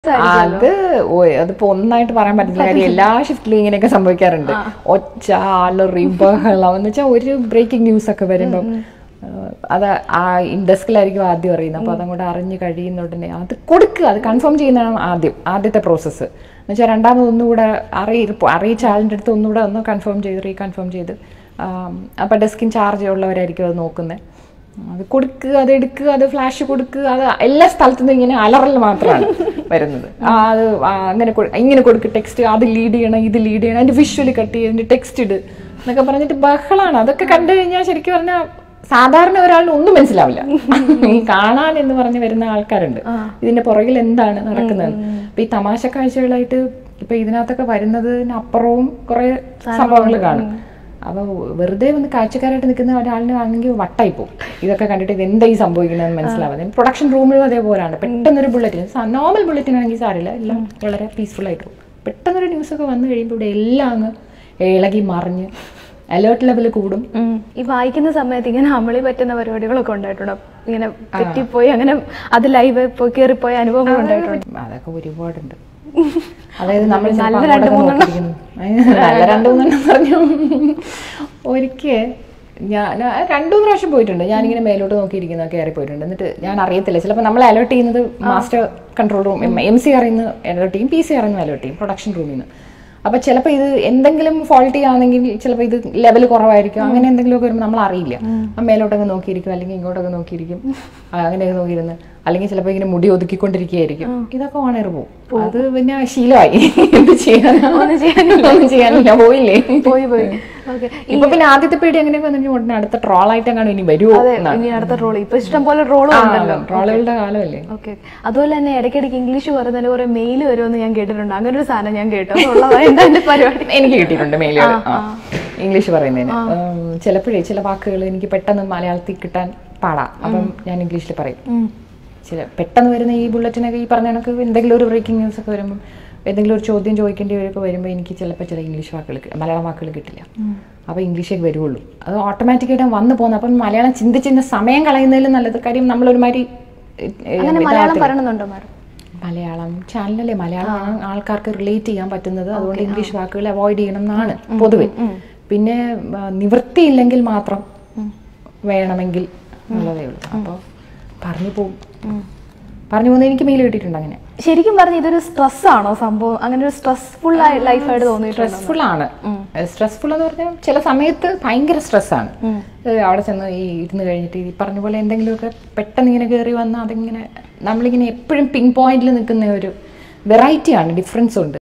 അത് ഓ- അതിപ്പോ ഒന്നായിട്ട് പറയാൻ പറ്റില്ല കാര്യം എല്ലാ ഷിഫ്റ്റിലും ഇങ്ങനെയൊക്കെ സംഭവിക്കാറുണ്ട് ഒച്ച ആളറി ബഹളം എന്ന് വെച്ചാൽ ഒരു ബ്രേക്കിംഗ് ന്യൂസ് ഒക്കെ വരുമ്പം ആ, അത് ആ ഡെസ്കിലായിരിക്കും ആദ്യം അറിയുന്നത് അപ്പൊ അതങ്ങോട്ട് അറിഞ്ഞ് കഴിയുന്ന ഉടനെ അത് കൊടുക്കുക അത് കൺഫേം ചെയ്യുന്നതാണ് ആദ്യം ആദ്യത്തെ പ്രോസസ്സ് എന്ന് വെച്ചാൽ രണ്ടാമത് ഒന്നുകൂടെ അറിയി അറിയിച്ച ആളിൻ്റെ അടുത്ത് ഒന്നുകൂടെ ഒന്ന് കൺഫേം ചെയ്ത് റീകൺഫേം ചെയ്ത് അപ്പം ഡെസ്കിൻ ചാർജ് ഉള്ളവരായിരിക്കും അത് നോക്കുന്നത് അത് കൊടുക്കുക അത് എടുക്കുക അത് ഫ്ലാഷ് കൊടുക്കുക അത് എല്ലാ സ്ഥലത്തുനിന്നും ഇങ്ങനെ അലറൽ മാത്രമാണ് വരുന്നത് ആ, അത് ആ, അങ്ങനെ കൊ- ഇങ്ങനെ കൊടുക്ക് ടെക്സ്റ്റ് അത് ലീഡ് ചെയ്യണം ഇത് ലീഡ് ചെയ്യണം അതിന്റെ വിഷ്വലി കട്ട് ചെയ്ത് അതിന്റെ ടെക്സ്റ്റ് ഇട് എന്നൊക്കെ പറഞ്ഞിട്ട് ബഹളാണ് അതൊക്കെ കണ്ടു കഴിഞ്ഞാൽ ശരിക്കും പറഞ്ഞാൽ സാധാരണ ഒരാളിന് ഒന്നും മനസ്സിലാവില്ല ഈ കാണാൻ എന്ന് പറഞ്ഞ് വരുന്ന ആൾക്കാരുണ്ട് ഇതിന്റെ പുറകിൽ എന്താണ് നടക്കുന്നത് അപ്പൊ ഈ തമാശ കാഴ്ചകളായിട്ട് ഇപ്പൊ ഇതിനകത്തൊക്കെ വരുന്നതിനപ്പുറവും കുറെ സംഭവങ്ങൾ കാണും അപ്പൊ വെറുതെ വന്ന് കാഴ്ചക്കാരായിട്ട് നിൽക്കുന്ന ഒരാളിനെ ആണെങ്കിൽ വട്ടായി പോകും ഇതൊക്കെ കണ്ടിട്ട് ഇത് എന്താ ഈ സംഭവിക്കുന്നതെന്ന് മനസ്സിലാവുന്നത് പ്രൊഡക്ഷൻ റൂമിലും അതേപോലെയാണ് പെട്ടെന്നൊരു ബുള്ളറ്റിന് നോർമൽ ബുള്ളറ്റിനാണെങ്കിൽ സാരില്ല എല്ലാം വളരെ പീസ്ഫുൾ ആയിട്ട് പോകും പെട്ടെന്നൊരു ന്യൂസ് ഒക്കെ വന്നു കഴിയുമ്പോൾ ഇവിടെ എല്ലാം അങ്ങ് ഇളകി മറിഞ്ഞ് അലേർട്ട് ലെവൽ കൂടും ഉം. ഈ വായിക്കുന്ന സമയത്ത് ഇങ്ങനെ അമളി പറ്റുന്ന പരിപാടികളൊക്കെ ഉണ്ടായിട്ടുണ്ടോ ഇങ്ങനെ തെറ്റിപ്പോയി അങ്ങനെ അത് ലൈവ് പോയി കയറിപ്പോയ അനുഭവങ്ങൾ ഉണ്ടായിട്ടുണ്ട് അതൊക്കെ ഒരുപാടുണ്ട് അതായത് നമ്മൾ ചിലപ്പോൾ അങ്ങോട്ടൊക്കെ നോക്കിയിരിക്കുന്നു. ഏ, നല്ല രണ്ടു മൂന്നെണ്ണം പറഞ്ഞു ഒരിക്കൽ ഞാൻ രണ്ടു പ്രാവശ്യം പോയിട്ടുണ്ട് ഞാനിങ്ങനെ മേലോട്ട് നോക്കിയിരിക്കുന്ന കയറി പോയിട്ടുണ്ട് എന്നിട്ട് ഞാൻ അറിയത്തില്ല ചിലപ്പോൾ നമ്മൾ അലേർട്ട് ചെയ്യുന്നത് master control room M C അറിയുന്ന അലേർട്ട് ചെയ്യും പി സി അറിയുന്ന അലേർട്ട് ചെയ്യും പ്രൊഡക്ഷൻ റൂമിൽ നിന്ന് അപ്പൊ ചിലപ്പോൾ ഇത് എന്തെങ്കിലും ഫോൾട്ടി ആണെങ്കിൽ ചിലപ്പോൾ ഇത് ലെവൽ കുറവായിരിക്കും അങ്ങനെ എന്തെങ്കിലുമൊക്കെ വരുമ്പോൾ നമ്മൾ അറിയില്ല ആ മേലോട്ടൊക്കെ നോക്കിയിരിക്കും അല്ലെങ്കിൽ ഇങ്ങോട്ടൊക്കെ നോക്കിയിരിക്കും ആ, അങ്ങനെയൊക്കെ നോക്കിയിരുന്ന് അല്ലെങ്കിൽ ചിലപ്പോൾ ഇങ്ങനെ മുടി ഒതുക്കിക്കൊണ്ടിരിക്കുകയായിരിക്കും ഇതൊക്കെ ഓണർ പോകും അത് പിന്നെ ശീലമായി എന്ത് ചെയ്യാനാ ഒന്നും ചെയ്യാനില്ല പോയില്ലേ പോയി പോയി ഓക്കെ ഇപ്പൊ പിന്നെ ആദ്യത്തെ പേടി അങ്ങനെയൊക്കെ വന്നിട്ട് ഉടനെ അടുത്ത ട്രോളായിട്ട് അങ്ങനെ ഇനി വരുമോ അതെ ഇനി അടുത്ത റോൾ ഇപ്പൊ ഇഷ്ടം പോലെ റോളും ഉണ്ടല്ലോ ട്രോളുകളുടെ കാലമല്ലേ ഓക്കെ അതുപോലെ തന്നെ ഇടയ്ക്കിടയ്ക്ക് ഇംഗ്ലീഷ് പറയുന്നതിന് കുറെ മെയിൽ വരുമെന്ന് ഞാൻ കേട്ടിട്ടുണ്ട് അങ്ങനെ ഒരു സാധനം ഞാൻ കേട്ടു അതുള്ളതാ എന്താ എന്റെ പരിപാടി എനിക്ക് കിട്ടിയിട്ടുണ്ട് മെയിലുകൾ ഇംഗ്ലീഷ് പറയുന്നതിന് ഉം, ചിലപ്പോഴേ ചില വാക്കുകൾ എനിക്ക് പെട്ടെന്ന് മലയാളത്തിൽ കിട്ടാൻ പാടാ അപ്പം ഞാൻ ഇംഗ്ലീഷിൽ പറയും ഉം. ചില പെട്ടെന്ന് വരുന്ന ഈ ബുള്ളറ്റിനൊക്കെ ഈ പറഞ്ഞ കണക്ക് എന്തെങ്കിലും ഒരു ബ്രേക്കിംഗ് ന്യൂസ് ഒക്കെ വരുമ്പോൾ എന്തെങ്കിലും ഒരു ചോദ്യം ചോദിക്കേണ്ടി വരുമ്പോൾ വരുമ്പോൾ എനിക്ക് ചിലപ്പോൾ ചില ഇംഗ്ലീഷ് വാക്കുകൾ കി- മലയാളം വാക്കുകൾ കിട്ടില്ല അപ്പോൾ ഇംഗ്ലീഷേ വരുള്ളൂ അത് ഓട്ടോമാറ്റിക്കായിട്ട് വന്ന് പോകുന്നത് അപ്പം മലയാളം ചിന്തിച്ചിരുന്ന സമയം കളയുന്നതിലും നല്ലത് കാര്യം നമ്മളൊരുമാതിരി ഏ, ഏ, അങ്ങനെ മലയാളം ഇതാകത്തില്ല. പറയണമെന്നുണ്ടോ മാഡം മലയാളം ചാനലല്ലേ മലയാളമാണ് ആൾക്കാർക്ക് റിലേറ്റ് ചെയ്യാൻ പറ്റുന്നത് അതുകൊണ്ട് ഇംഗ്ലീഷ് വാക്കുകൾ അവോയ്ഡ് ചെയ്യണം എന്നാണ് പൊതുവെ പിന്നെ ആ, നിവൃത്തിയില്ലെങ്കിൽ മാത്രം വേണമെങ്കിൽ എന്നുള്ളതേ ഉള്ളൂ അപ്പോൾ പറഞ്ഞു പോകും പറഞ്ഞു പോകുന്നത് എനിക്ക് മെയിൽ കിട്ടിയിട്ടുണ്ട് അങ്ങനെ ശരിക്കും പറഞ്ഞ ഇതൊരു സ്ട്രെസ് ആണോ സംഭവം അങ്ങനെ ഒരു സ്ട്രെസ്ഫുൾ ലൈഫായിട്ട് തോന്നിയിട്ടുണ്ട് സ്ട്രെസ്ഫുൾ ആണ് സ്ട്രെസ്ഫുൾ എന്ന് പറഞ്ഞാൽ ചില സമയത്ത് ഭയങ്കര സ്ട്രെസ്സാണ് അവിടെ ചെന്ന് ഈ ഇരുന്ന് കഴിഞ്ഞിട്ട് ഈ പറഞ്ഞ പോലെ എന്തെങ്കിലുമൊക്കെ പെട്ടെന്ന് ഇങ്ങനെ കയറി വന്നാൽ അതിങ്ങനെ നമ്മളിങ്ങനെ എപ്പോഴും പിങ് പോയിന്റിൽ നിൽക്കുന്ന ഒരു വെറൈറ്റി ആണ് ഡിഫറൻസ് ഉണ്ട്